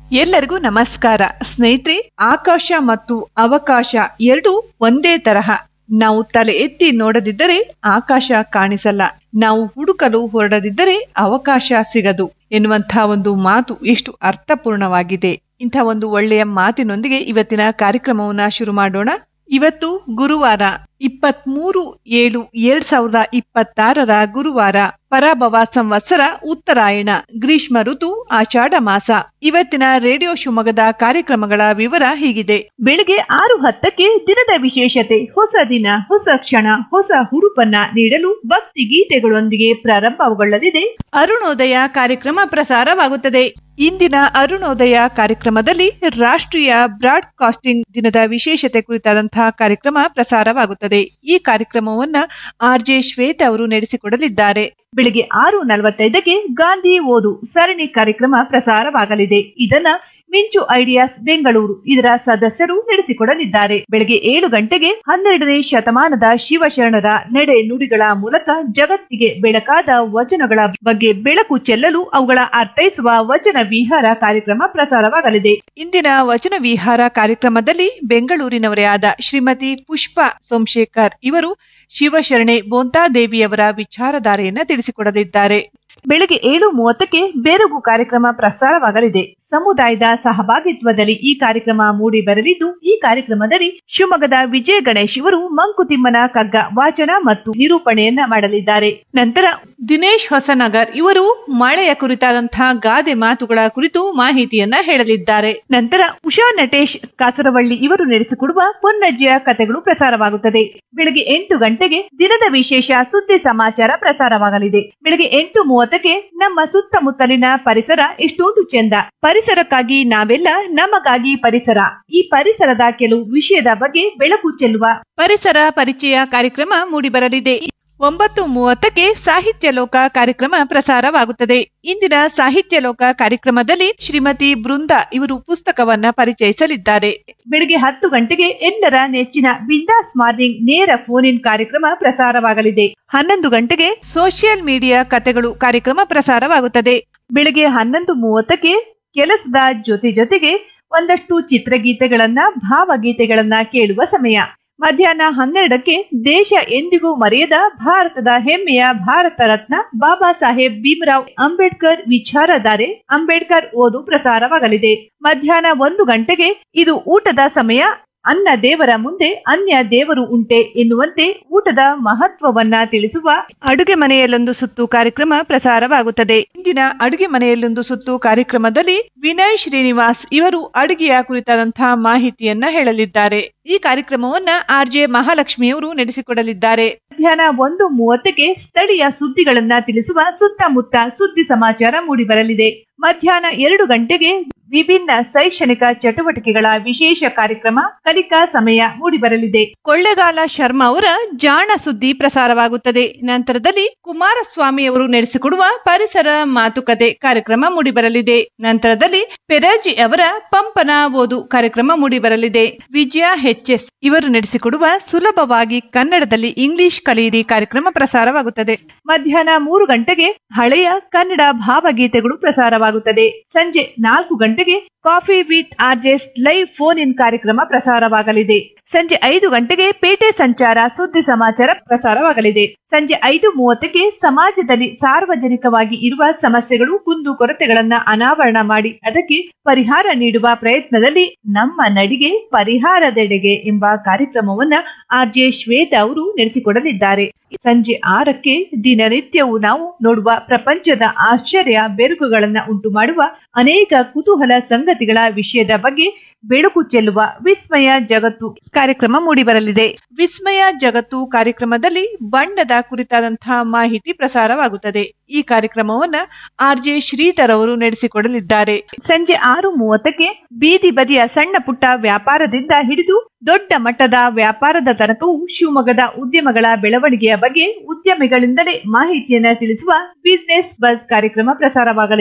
ಎಲ್ಲರಿಗೂ ನಮಸ್ಕಾರ ಸ್ನೇಹಿತರೆ ಆಕಾಶ ಮತ್ತು ಅವಕಾಶ ಎರಡು ಒಂದೇ ತರಹ ನಾವು ತಲೆ ಎತ್ತಿ ನೋಡದಿದ್ದರೆ ಆಕಾಶ ಕಾಣಿಸಲ್ಲ ನಾವು ಹುಡುಕಲು ಹೊರಡದಿದ್ದರೆ ಅವಕಾಶ ಸಿಗದು ಎನ್ನುವಂತಹ ಒಂದು ಮಾತು ಎಷ್ಟು ಅರ್ಥಪೂರ್ಣವಾಗಿದೆ ಇಂಥ ಒಂದು ಒಳ್ಳೆಯ ಮಾತಿನೊಂದಿಗೆ ಇವತ್ತಿನ ಕಾರ್ಯಕ್ರಮವನ್ನ ಶುರು ಮಾಡೋಣ ಇವತ್ತು ಗುರುವಾರ ಇಪ್ಪತ್ಮೂರು ಏಳು ಎರಡ್ ಸಾವಿರದ ಇಪ್ಪತ್ತಾರರ ಗುರುವಾರ ಪರಾಭವ ಸಂವತ್ಸರ ಉತ್ತರಾಯಣ ಗ್ರೀಷ್ಮ ಋತು ಆಷಾಢ ಮಾಸ ಇವತ್ತಿನ ರೇಡಿಯೋ ಶಿವಮೊಗ್ಗದ ಕಾರ್ಯಕ್ರಮಗಳ ವಿವರ ಹೀಗಿದೆ ಬೆಳಗ್ಗೆ ಆರು ಹತ್ತಕ್ಕೆ ದಿನದ ವಿಶೇಷತೆ ಹೊಸ ದಿನ ಹೊಸ ಕ್ಷಣ ಹೊಸ ಹುರುಪನ್ನ ನೀಡಲು ಭಕ್ತಿ ಗೀತೆಗಳೊಂದಿಗೆ ಪ್ರಾರಂಭಗೊಳ್ಳಲಿದೆ ಅರುಣೋದಯ ಕಾರ್ಯಕ್ರಮ ಪ್ರಸಾರವಾಗುತ್ತದೆ ಇಂದಿನ ಅರುಣೋದಯ ಕಾರ್ಯಕ್ರಮದಲ್ಲಿ ರಾಷ್ಟ್ರೀಯ ಬ್ರಾಡ್ಕಾಸ್ಟಿಂಗ್ ದಿನದ ವಿಶೇಷತೆ ಕುರಿತಾದಂತಹ ಕಾರ್ಯಕ್ರಮ ಪ್ರಸಾರವಾಗುತ್ತದೆ ಈ ಕಾರ್ಯಕ್ರಮವನ್ನ ಆರ್ ಜೆ ಶ್ವೇತ ಅವರು ನಡೆಸಿಕೊಡಲಿದ್ದಾರೆ ಬೆಳಿಗ್ಗೆ ಆರು ನಲವತ್ತೈದಕ್ಕೆ ಗಾಂಧಿ ಓದು ಸರಣಿ ಕಾರ್ಯಕ್ರಮ ಪ್ರಸಾರವಾಗಲಿದೆ ಇದನ್ನ ಮಿಂಚು ಐಡಿಯಾಸ್ ಬೆಂಗಳೂರು ಇದರ ಸದಸ್ಯರು ನಡೆಸಿಕೊಡಲಿದ್ದಾರೆ ಬೆಳಗ್ಗೆ ಏಳು ಗಂಟೆಗೆ ಹನ್ನೆರಡನೇ ಶತಮಾನದ ಶಿವಶರಣರ ನಡೆ ನುಡಿಗಳ ಮೂಲಕ ಜಗತ್ತಿಗೆ ಬೆಳಕಾದ ವಚನಗಳ ಬಗ್ಗೆ ಬೆಳಕು ಚೆಲ್ಲಲು ಅವುಗಳ ಅರ್ಥೈಸುವ ವಚನ ವಿಹಾರ ಕಾರ್ಯಕ್ರಮ ಪ್ರಸಾರವಾಗಲಿದೆ ಇಂದಿನ ವಚನ ವಿಹಾರ ಕಾರ್ಯಕ್ರಮದಲ್ಲಿ ಬೆಂಗಳೂರಿನವರೇ ಆದ ಶ್ರೀಮತಿ ಪುಷ್ಪ ಸೋಮಶೇಖರ್ ಇವರು ಶಿವಶರಣೆ ಬೋಂತಾದೇವಿಯವರ ವಿಚಾರಧಾರೆಯನ್ನ ತಿಳಿಸಿಕೊಡಲಿದ್ದಾರೆ ಬೆಳಗ್ಗೆ ಏಳು ಮೂವತ್ತಕ್ಕೆ ಬೇರಗು ಕಾರ್ಯಕ್ರಮ ಪ್ರಸಾರವಾಗಲಿದೆ ಸಮುದಾಯದ ಸಹಭಾಗಿತ್ವದಲ್ಲಿ ಈ ಕಾರ್ಯಕ್ರಮ ಮೂಡಿ ಬರಲಿದ್ದು ಈ ಕಾರ್ಯಕ್ರಮದಲ್ಲಿ ಶಿವಮೊಗ್ಗದ ವಿಜಯ ಗಣೇಶ್ ಇವರು ಮಂಕುತಿಮ್ಮನ ಕಗ್ಗ ವಾಚನ ಮತ್ತು ನಿರೂಪಣೆಯನ್ನ ಮಾಡಲಿದ್ದಾರೆ ನಂತರ ದಿನೇಶ್ ಹೊಸನಗರ್ ಇವರು ಮಳೆಯ ಕುರಿತಾದಂತಹ ಗಾದೆ ಮಾತುಗಳ ಕುರಿತು ಮಾಹಿತಿಯನ್ನ ಹೇಳಲಿದ್ದಾರೆ ನಂತರ ಉಷಾ ನಟೇಶ್ ಕಾಸರವಳ್ಳಿ ಇವರು ನಡೆಸಿಕೊಡುವ ಪೊನ್ನಜ್ಜಿಯ ಕಥೆಗಳು ಪ್ರಸಾರವಾಗುತ್ತದೆ ಬೆಳಗ್ಗೆ ಎಂಟು ಗಂಟೆಗೆ ದಿನದ ವಿಶೇಷ ಸುದ್ದಿ ಸಮಾಚಾರ ಪ್ರಸಾರವಾಗಲಿದೆ ಬೆಳಗ್ಗೆ ಎಂಟು ಮೂವತ್ತಕ್ಕೆ ನಮ್ಮ ಸುತ್ತಮುತ್ತಲಿನ ಪರಿಸರ ಎಷ್ಟೊಂದು ಚೆಂದ ಪರಿಸರಕ್ಕಾಗಿ ನಾವೆಲ್ಲ ನಮಗಾಗಿ ಪರಿಸರ ಈ ಪರಿಸರದ ಕೆಲವು ವಿಷಯದ ಬಗ್ಗೆ ಬೆಳಕು ಚೆಲ್ಲುವ ಪರಿಸರ ಪರಿಚಯ ಕಾರ್ಯಕ್ರಮ ಮೂಡಿಬರಲಿದೆ ಒಂಬತ್ತು ಮೂವತ್ತಕ್ಕೆ ಸಾಹಿತ್ಯ ಲೋಕ ಕಾರ್ಯಕ್ರಮ ಪ್ರಸಾರವಾಗುತ್ತದೆ ಇಂದಿನ ಸಾಹಿತ್ಯ ಲೋಕ ಕಾರ್ಯಕ್ರಮದಲ್ಲಿ ಶ್ರೀಮತಿ ಬೃಂದಾ ಇವರು ಪುಸ್ತಕವನ್ನ ಪರಿಚಯಿಸಲಿದ್ದಾರೆ ಬೆಳಗ್ಗೆ ಹತ್ತು ಗಂಟೆಗೆ ಎಲ್ಲರ ನೆಚ್ಚಿನ ಬಿಂದಾಸ್ ಮಾರ್ನಿಂಗ್ ನೇರ ಫೋನ್ ಇನ್ ಕಾರ್ಯಕ್ರಮ ಪ್ರಸಾರವಾಗಲಿದೆ ಹನ್ನೊಂದು ಗಂಟೆಗೆ ಸೋಷಿಯಲ್ ಮೀಡಿಯಾ ಕಥೆಗಳು ಕಾರ್ಯಕ್ರಮ ಪ್ರಸಾರವಾಗುತ್ತದೆ ಬೆಳಗ್ಗೆ ಹನ್ನೊಂದು ಮೂವತ್ತಕ್ಕೆ ಕೆಲಸದ ಜೊತೆ ಜೊತೆಗೆ ಒಂದಷ್ಟು ಚಿತ್ರಗೀತೆಗಳನ್ನ ಭಾವಗೀತೆಗಳನ್ನ ಕೇಳುವ ಸಮಯ ಮಧ್ಯಾಹ್ನ ಹನ್ನೆರಡಕ್ಕೆ ದೇಶ ಎಂದಿಗೂ ಮರೆಯದ ಭಾರತದ ಹೆಮ್ಮೆಯ ಭಾರತ ರತ್ನ ಬಾಬಾ ಸಾಹೇಬ್ ಭೀಮರಾವ್ ಅಂಬೇಡ್ಕರ್ ವಿಚಾರಧಾರೆ ಅಂಬೇಡ್ಕರ್ ಓದು ಪ್ರಸಾರವಾಗಲಿದೆ ಮಧ್ಯಾಹ್ನ ಒಂದು ಗಂಟೆಗೆ ಇದು ಊಟದ ಸಮಯ ಅನ್ನ ದೇವರ ಮುಂದೆ ಅನ್ಯ ದೇವರು ಉಂಟೆ ಎನ್ನುವಂತೆ ಊಟದ ಮಹತ್ವವನ್ನ ತಿಳಿಸುವ ಅಡುಗೆ ಮನೆಯಲ್ಲೊಂದು ಸುತ್ತು ಕಾರ್ಯಕ್ರಮ ಪ್ರಸಾರವಾಗುತ್ತದೆ ಇಂದಿನ ಅಡುಗೆ ಮನೆಯಲ್ಲೊಂದು ಸುತ್ತು ಕಾರ್ಯಕ್ರಮದಲ್ಲಿ ವಿನಯ್ ಶ್ರೀನಿವಾಸ್ ಇವರು ಅಡುಗೆಯ ಕುರಿತಾದಂತಹ ಮಾಹಿತಿಯನ್ನ ಹೇಳಲಿದ್ದಾರೆ ಈ ಕಾರ್ಯಕ್ರಮವನ್ನ ಆರ್ ಜೆ ಮಹಾಲಕ್ಷ್ಮಿಯವರು ನಡೆಸಿಕೊಡಲಿದ್ದಾರೆ ಮಧ್ಯಾಹ್ನ ಒಂದು ಮೂವತ್ತಕ್ಕೆ ಸ್ಥಳೀಯ ಸುದ್ದಿಗಳನ್ನ ತಿಳಿಸುವ ಸುತ್ತಮುತ್ತ ಸುದ್ದಿ ಸಮಾಚಾರ ಮೂಡಿಬರಲಿದೆ ಮಧ್ಯಾಹ್ನ ಎರಡು ಗಂಟೆಗೆ ವಿಭಿನ್ನ ಶೈಕ್ಷಣಿಕ ಚಟುವಟಿಕೆಗಳ ವಿಶೇಷ ಕಾರ್ಯಕ್ರಮ ಕಲಿಕಾ ಸಮಯ ಮೂಡಿಬರಲಿದೆ ಕೊಳ್ಳೆಗಾಲ ಶರ್ಮಾ ಅವರ ಜಾಣ ಸುದ್ದಿ ಪ್ರಸಾರವಾಗುತ್ತದೆ ನಂತರದಲ್ಲಿ ಕುಮಾರಸ್ವಾಮಿ ಅವರು ನಡೆಸಿಕೊಡುವ ಪರಿಸರ ಮಾತುಕತೆ ಕಾರ್ಯಕ್ರಮ ಮೂಡಿಬರಲಿದೆ ನಂತರದಲ್ಲಿ ಪೆರಾಜಿ ಅವರ ಪಂಪನ ಓದು ಕಾರ್ಯಕ್ರಮ ಮೂಡಿಬರಲಿದೆ ವಿಜಯ ಎಸ್ ಇವರು ನಡೆಸಿಕೊಡುವ ಸುಲಭವಾಗಿ ಕನ್ನಡದಲ್ಲಿ ಇಂಗ್ಲಿಷ್ ಕಲಿಯಿರಿ ಕಾರ್ಯಕ್ರಮ ಪ್ರಸಾರವಾಗುತ್ತದೆ ಮಧ್ಯಾಹ್ನ ಮೂರು ಗಂಟೆಗೆ ಹಳೆಯ ಕನ್ನಡ ಭಾವಗೀತೆಗಳು ಪ್ರಸಾರವಾಗುತ್ತದೆ ಸಂಜೆ ನಾಲ್ಕು ಗಂಟೆಗೆ coffee with RJs live phone in ಕಾರ್ಯಕ್ರಮ ಪ್ರಸಾರವಾಗಲಿದೆ ಸಂಜೆ ಐದು ಗಂಟೆಗೆ ಪೇಟೆ ಸಂಚಾರ ಸುದ್ದಿ ಸಮಾಚಾರ ಪ್ರಸಾರವಾಗಲಿದೆ ಸಂಜೆ ಐದು ಮೂವತ್ತಕ್ಕೆ ಸಮಾಜದಲ್ಲಿ ಸಾರ್ವಜನಿಕವಾಗಿ ಇರುವ ಸಮಸ್ಯೆಗಳು ಕುಂದು ಕೊರತೆಗಳನ್ನ ಅನಾವರಣ ಮಾಡಿ ಅದಕ್ಕೆ ಪರಿಹಾರ ನೀಡುವ ಪ್ರಯತ್ನದಲ್ಲಿ ನಮ್ಮ ನಡಿಗೆ ಪರಿಹಾರದೆಡೆಗೆ ಎಂಬ ಕಾರ್ಯಕ್ರಮವನ್ನ ಆರ್ ಜೆ ಶ್ವೇತ ಅವರು ನಡೆಸಿಕೊಡಲಿದ್ದಾರೆ ಸಂಜೆ ಆರಕ್ಕೆ ದಿನನಿತ್ಯವೂ ನಾವು ನೋಡುವ ಪ್ರಪಂಚದ ಆಶ್ಚರ್ಯ ಬೆರುಕುಗಳನ್ನ ಉಂಟು ಮಾಡುವ ಅನೇಕ ಕುತೂಹಲ ಸಂಗತಿಗಳ ವಿಷಯದ ಬಗ್ಗೆ ಬೆಳಕು ಚೆಲ್ಲುವ ವಿಸ್ಮಯ ಜಗತ್ತು ಕಾರ್ಯಕ್ರಮ ಮೂಡಿಬರಲಿದೆ ವಿಸ್ಮಯ ಜಗತ್ತು ಕಾರ್ಯಕ್ರಮದಲ್ಲಿ ಬಣ್ಣದ ಕುರಿತಾದಂತಹ ಮಾಹಿತಿ ಪ್ರಸಾರವಾಗುತ್ತದೆ ಈ ಕಾರ್ಯಕ್ರಮವನ್ನ ಆರ್ ಜೆ ಶ್ರೀಧರ್ ಅವರು ನಡೆಸಿಕೊಡಲಿದ್ದಾರೆ ಸಂಜೆ ಆರು ಮೂವತ್ತಕ್ಕೆ ಬೀದಿ ಬದಿಯ ಸಣ್ಣ ಪುಟ್ಟ ವ್ಯಾಪಾರದಿಂದ ಹಿಡಿದು ದೊಡ್ಡ ಮಟ್ಟದ ವ್ಯಾಪಾರದ ತನಕವೂ ಶಿವಮೊಗ್ಗದ ಉದ್ಯಮಗಳ ಬೆಳವಣಿಗೆಯ ಬಗ್ಗೆ ಉದ್ಯಮಿಗಳಿಂದಲೇ ಮಾಹಿತಿಯನ್ನ ತಿಳಿಸುವ ಬಿಸಿನೆಸ್ ಬಸ್ ಕಾರ್ಯಕ್ರಮ ಪ್ರಸಾರವಾಗಲಿದೆ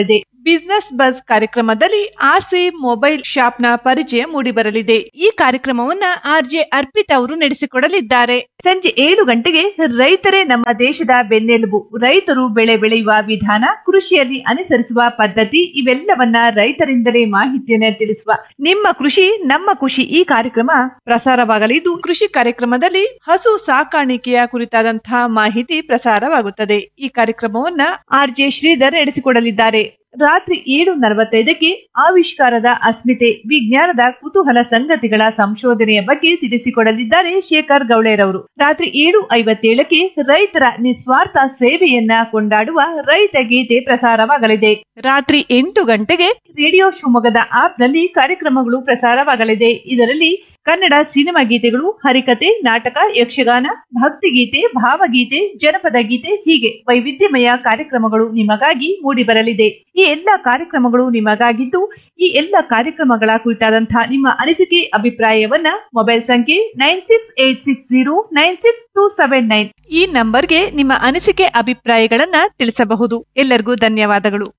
ಬಿಸ್ನೆಸ್ ಬಸ್ ಕಾರ್ಯಕ್ರಮದಲ್ಲಿ ಆರ್ಸಿ ಮೊಬೈಲ್ ಶಾಪ್ ನ ಪರಿಚಯ ಮೂಡಿಬರಲಿದೆ ಈ ಕಾರ್ಯಕ್ರಮವನ್ನ ಆರ್ಜೆ ಅರ್ಪಿತ್ ಅವರು ನಡೆಸಿಕೊಡಲಿದ್ದಾರೆ ಸಂಜೆ ಏಳು ಗಂಟೆಗೆ ರೈತರೇ ನಮ್ಮ ದೇಶದ ಬೆನ್ನೆಲುಬು ರೈತರು ಬೆಳೆ ಬೆಳೆಯುವ ವಿಧಾನ ಕೃಷಿಯಲ್ಲಿ ಅನುಸರಿಸುವ ಪದ್ಧತಿ ಇವೆಲ್ಲವನ್ನ ರೈತರಿಂದಲೇ ಮಾಹಿತಿಯನ್ನ ತಿಳಿಸುವ ನಿಮ್ಮ ಕೃಷಿ ನಮ್ಮ ಖುಷಿ ಈ ಕಾರ್ಯಕ್ರಮ ಪ್ರಸಾರವಾಗಲಿದ್ದು ಕೃಷಿ ಕಾರ್ಯಕ್ರಮದಲ್ಲಿ ಹಸು ಸಾಕಾಣಿಕೆಯ ಕುರಿತಾದಂತಹ ಮಾಹಿತಿ ಪ್ರಸಾರವಾಗುತ್ತದೆ ಈ ಕಾರ್ಯಕ್ರಮವನ್ನ ಆರ್ ಜೆ ಶ್ರೀಧರ್ ನಡೆಸಿಕೊಡಲಿದ್ದಾರೆ ರಾತ್ರಿ ಏಳು ನಲವತ್ತೈದಕ್ಕೆ ಆವಿಷ್ಕಾರದ ಅಸ್ಮಿತೆ ವಿಜ್ಞಾನದ ಕುತೂಹಲ ಸಂಗತಿಗಳ ಸಂಶೋಧನೆಯ ಬಗ್ಗೆ ತಿಳಿಸಿಕೊಡಲಿದ್ದಾರೆ ಶೇಖರ್ ಗೌಳೇರವರು ರಾತ್ರಿ ಏಳು ಐವತ್ತೇಳಕ್ಕೆ ರೈತರ ನಿಸ್ವಾರ್ಥ ಸೇವೆಯನ್ನ ಕೊಂಡಾಡುವ ರೈತ ಗೀತೆ ಪ್ರಸಾರವಾಗಲಿದೆ ರಾತ್ರಿ ಎಂಟು ಗಂಟೆಗೆ ರೇಡಿಯೋ ಶಿವಮೊಗ್ಗದ ಆಪ್ನಲ್ಲಿ ಕಾರ್ಯಕ್ರಮಗಳು ಪ್ರಸಾರವಾಗಲಿದೆ ಇದರಲ್ಲಿ ಕನ್ನಡ ಸಿನಿಮಾ ಗೀತೆಗಳು ಹರಿಕತೆ ನಾಟಕ ಯಕ್ಷಗಾನ ಭಕ್ತಿಗೀತೆ ಭಾವಗೀತೆ ಜನಪದ ಗೀತೆ ಹೀಗೆ ವೈವಿಧ್ಯಮಯ ಕಾರ್ಯಕ್ರಮಗಳು ನಿಮಗಾಗಿ ಮೂಡಿಬರಲಿದೆ ಈ ಎಲ್ಲ ಕಾರ್ಯಕ್ರಮಗಳು ನಿಮಗಾಗಿದ್ದು ಈ ಎಲ್ಲ ಕಾರ್ಯಕ್ರಮಗಳ ಕುರಿತಾದಂತಹ ನಿಮ್ಮ ಅನಿಸಿಕೆ ಅಭಿಪ್ರಾಯವನ್ನ ಮೊಬೈಲ್ ಸಂಖ್ಯೆ nine six eight six zero nine six two seven nine ಈ ನಂಬರ್ಗೆ ನಿಮ್ಮ ಅನಿಸಿಕೆ ಅಭಿಪ್ರಾಯಗಳನ್ನ ತಿಳಿಸಬಹುದು ಎಲ್ಲರಿಗೂ ಧನ್ಯವಾದಗಳು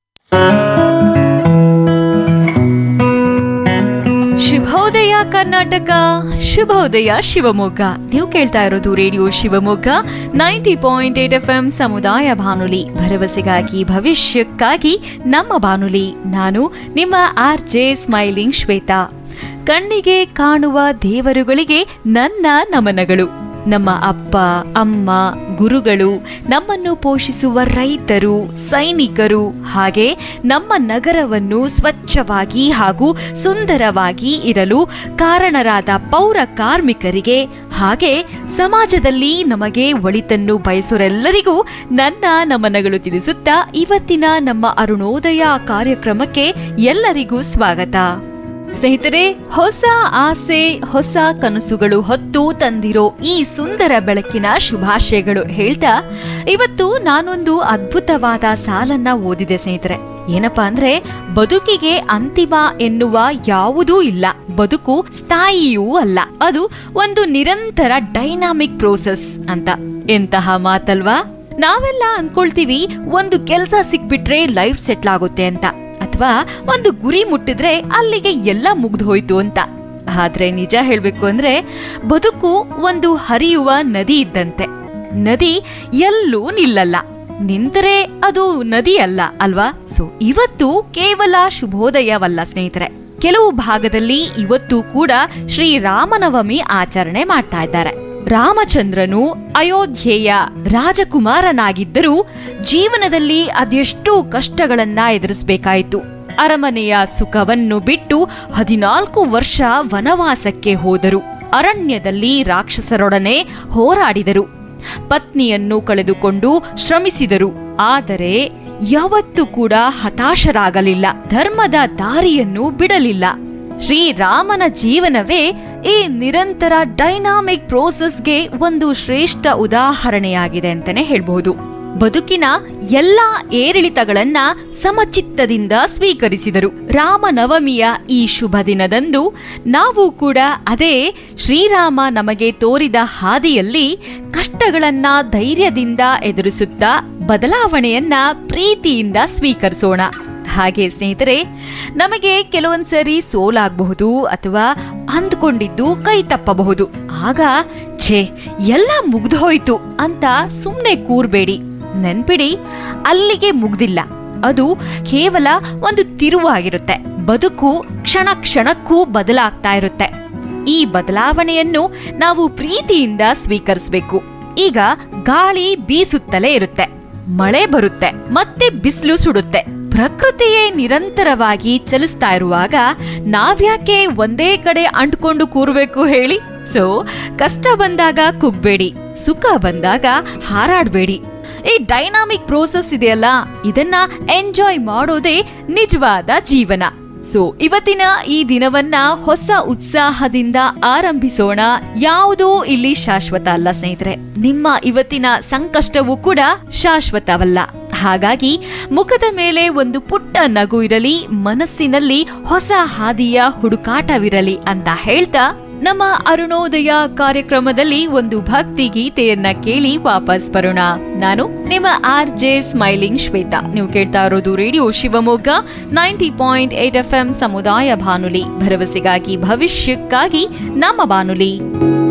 ಶುಭೋದಯ ಕರ್ನಾಟಕ ಶುಭೋದಯ ಶಿವಮೊಗ್ಗ ನೀವು ಕೇಳ್ತಾ ಇರೋದು radio Shivamogga ninety point eight F M ಸಮುದಾಯ ಬಾನುಲಿ ಭರವಸೆಗಾಗಿ ಭವಿಷ್ಯಕ್ಕಾಗಿ ನಮ್ಮ ಬಾನುಲಿ ನಾನು ನಿಮ್ಮ ಆರ್ ಜೆ ಸ್ಮೈಲಿಂಗ್ ಶ್ವೇತಾ ಕಣ್ಣಿಗೆ ಕಾಣುವ ದೇವರುಗಳಿಗೆ ನನ್ನ ನಮನಗಳು ನಮ್ಮ ಅಪ್ಪ ಅಮ್ಮ ಗುರುಗಳು ನಮ್ಮನ್ನು ಪೋಷಿಸುವ ರೈತರು ಸೈನಿಕರು ಹಾಗೆ ನಮ್ಮ ನಗರವನ್ನು ಸ್ವಚ್ಛವಾಗಿ ಹಾಗೂ ಸುಂದರವಾಗಿ ಇರಲು ಕಾರಣರಾದ ಪೌರ ಕಾರ್ಮಿಕರಿಗೆ ಹಾಗೆ ಸಮಾಜದಲ್ಲಿ ನಮಗೆ ಒಳಿತನ್ನು ಬಯಸೋರೆಲ್ಲರಿಗೂ ನನ್ನ ನಮನಗಳು ತಿಳಿಸುತ್ತಾ ಇವತ್ತಿನ ನಮ್ಮ ಅರುಣೋದಯ ಕಾರ್ಯಕ್ರಮಕ್ಕೆ ಎಲ್ಲರಿಗೂ ಸ್ವಾಗತ ಸ್ನೇಹಿತರೆ ಹೊಸ ಆಸೆ ಹೊಸ ಕನಸುಗಳು ಹೊತ್ತು ತಂದಿರೋ ಈ ಸುಂದರ ಬೆಳಕಿನ ಶುಭಾಶಯಗಳು ಹೇಳ್ತಾ ಇವತ್ತು ನಾನೊಂದು ಅದ್ಭುತವಾದ ಸಾಲನ್ನ ಓದಿದೆ ಸ್ನೇಹಿತರೆ ಏನಪ್ಪಾ ಅಂದ್ರೆ ಬದುಕಿಗೆ ಅಂತಿಮ ಎನ್ನುವ ಯಾವುದೂ ಇಲ್ಲ ಬದುಕು ಸ್ಥಾಯಿಯೂ ಅಲ್ಲ ಅದು ಒಂದು ನಿರಂತರ ಡೈನಾಮಿಕ್ ಪ್ರೋಸೆಸ್ ಅಂತ ಎಂತಹ ಮಾತಲ್ವಾ ನಾವೆಲ್ಲ ಅನ್ಕೊಳ್ತೀವಿ ಒಂದು ಕೆಲ್ಸ ಸಿಕ್ಬಿಟ್ರೆ ಲೈಫ್ ಸೆಟ್ಲ್ ಆಗುತ್ತೆ ಅಂತ ಅಥವಾ ಒಂದು ಗುರಿ ಮುಟ್ಟಿದ್ರೆ ಅಲ್ಲಿಗೆ ಎಲ್ಲ ಮುಗ್ದು ಹೋಯ್ತು ಅಂತ ಆದ್ರೆ ನಿಜ ಹೇಳ್ಬೇಕು ಅಂದ್ರೆ ಬದುಕು ಒಂದು ಹರಿಯುವ ನದಿ ಇದ್ದಂತೆ ನದಿ ಎಲ್ಲೂ ನಿಲ್ಲಲ್ಲ ನಿಂತರೆ ಅದು ನದಿ ಅಲ್ಲ ಅಲ್ವಾ ಸೊ ಇವತ್ತು ಕೇವಲ ಶುಭೋದಯವಲ್ಲ ಸ್ನೇಹಿತರೆ ಕೆಲವು ಭಾಗದಲ್ಲಿ ಇವತ್ತು ಕೂಡ ಶ್ರೀರಾಮನವಮಿ ಆಚರಣೆ ಮಾಡ್ತಾ ಇದ್ದಾರೆ ರಾಮಚಂದ್ರನು ಅಯೋಧ್ಯೆಯ ರಾಜಕುಮಾರನಾಗಿದ್ದರೂ ಜೀವನದಲ್ಲಿ ಅದೆಷ್ಟೋ ಕಷ್ಟಗಳನ್ನ ಎದುರಿಸಬೇಕಾಯಿತು ಅರಮನೆಯ ಸುಖವನ್ನು ಬಿಟ್ಟು ಹದಿನಾಲ್ಕು ವರ್ಷ ವನವಾಸಕ್ಕೆ ಹೋದರು ಅರಣ್ಯದಲ್ಲಿ ರಾಕ್ಷಸರೊಡನೆ ಹೋರಾಡಿದರು ಪತ್ನಿಯನ್ನು ಕಳೆದುಕೊಂಡು ಶ್ರಮಿಸಿದರು ಆದರೆ ಯಾವತ್ತೂ ಕೂಡ ಹತಾಶರಾಗಲಿಲ್ಲ ಧರ್ಮದ ದಾರಿಯನ್ನು ಬಿಡಲಿಲ್ಲ ಶ್ರೀರಾಮನ ಜೀವನವೇ ಈ ನಿರಂತರ ಡೈನಾಮಿಕ್ ಪ್ರೋಸೆಸ್ಗೆ ಒಂದು ಶ್ರೇಷ್ಠ ಉದಾಹರಣೆಯಾಗಿದೆ ಅಂತಾನೆ ಹೇಳ್ಬಹುದು ಬದುಕಿನ ಎಲ್ಲಾ ಏರಿಳಿತಗಳನ್ನ ಸಮಚಿತ್ತದಿಂದ ಸ್ವೀಕರಿಸಿದರು ರಾಮನವಮಿಯ ಈ ಶುಭ ದಿನದಂದು ನಾವು ಕೂಡ ಅದೇ ಶ್ರೀರಾಮ ನಮಗೆ ತೋರಿದ ಹಾದಿಯಲ್ಲಿ ಕಷ್ಟಗಳನ್ನ ಧೈರ್ಯದಿಂದ ಎದುರಿಸುತ್ತಾ ಬದಲಾವಣೆಯನ್ನ ಪ್ರೀತಿಯಿಂದ ಸ್ವೀಕರಿಸೋಣ ಹಾಗೆ ಸ್ನೇಹಿತರೆ ನಮಗೆ ಕೆಲವೊಂದ್ಸರಿ ಸೋಲಾಗಬಹುದು ಅಥವಾ ಅಂದ್ಕೊಂಡಿದ್ದು ಕೈ ತಪ್ಪಬಹುದು ಆಗ ಛೇ ಎಲ್ಲ ಮುಗ್ದು ಹೋಯ್ತು ಅಂತ ಸುಮ್ನೆ ಕೂರ್ಬೇಡಿ ನೆನ್ಪಿಡಿ ಅಲ್ಲಿಗೆ ಮುಗ್ದಿಲ್ಲ ಅದು ಕೇವಲ ಒಂದು ತಿರುವಾಗಿರುತ್ತೆ ಬದುಕು ಕ್ಷಣ ಕ್ಷಣಕ್ಕೂ ಬದಲಾಗ್ತಾ ಇರುತ್ತೆ ಈ ಬದಲಾವಣೆಯನ್ನು ನಾವು ಪ್ರೀತಿಯಿಂದ ಸ್ವೀಕರಿಸಬೇಕು ಈಗ ಗಾಳಿ ಬೀಸುತ್ತಲೇ ಇರುತ್ತೆ ಮಳೆ ಬರುತ್ತೆ ಮತ್ತೆ ಬಿಸಿಲು ಸುಡುತ್ತೆ ಪ್ರಕೃತಿಯೇ ನಿರಂತರವಾಗಿ ಚಲಿಸ್ತಾ ಇರುವಾಗ ನಾವ್ಯಾಕೆ ಒಂದೇ ಕಡೆ ಅಂಟ್ಕೊಂಡು ಕೂರ್ಬೇಕು ಹೇಳಿ ಸೊ ಕಷ್ಟ ಬಂದಾಗ ಕುಗ್ಬೇಡಿ ಸುಖ ಬಂದಾಗ ಹಾರಾಡ್ಬೇಡಿ ಈ ಡೈನಾಮಿಕ್ ಪ್ರೋಸೆಸ್ ಇದೆಯಲ್ಲ ಇದನ್ನ ಎಂಜಾಯ್ ಮಾಡೋದೇ ನಿಜವಾದ ಜೀವನ ಸೊ ಇವತ್ತಿನ ಈ ದಿನವನ್ನ ಹೊಸ ಉತ್ಸಾಹದಿಂದ ಆರಂಭಿಸೋಣ ಯಾವುದೂ ಇಲ್ಲಿ ಶಾಶ್ವತ ಅಲ್ಲ ಸ್ನೇಹಿತರೆ ನಿಮ್ಮ ಇವತ್ತಿನ ಸಂಕಷ್ಟವೂ ಕೂಡ ಶಾಶ್ವತವಲ್ಲ ಹಾಗಾಗಿ ಮುಖದ ಮೇಲೆ ಒಂದು ಪುಟ್ಟ ನಗು ಇರಲಿ ಮನಸ್ಸಿನಲ್ಲಿ ಹೊಸ ಹಾದಿಯ ಹುಡುಕಾಟವಿರಲಿ ಅಂತ ಹೇಳ್ತಾ ನಮ್ಮ ಅರುಣೋದಯ ಕಾರ್ಯಕ್ರಮದಲ್ಲಿ ಒಂದು ಭಕ್ತಿ ಗೀತೆಯನ್ನ ಕೇಳಿ ವಾಪಸ್ ಬರೋಣ ನಾನು ನಿಮ್ಮ ಆರ್ ಜೆ ಸ್ಮೈಲಿಂಗ್ ಶ್ವೇತಾ ನೀವು ಕೇಳ್ತಾ ಇರೋದು radio Shivamogga ninety point eight F M ಸಮುದಾಯ ಬಾನುಲಿ ಭರವಸೆಗಾಗಿ ಭವಿಷ್ಯಕ್ಕಾಗಿ ನಮ್ಮ ಬಾನುಲಿ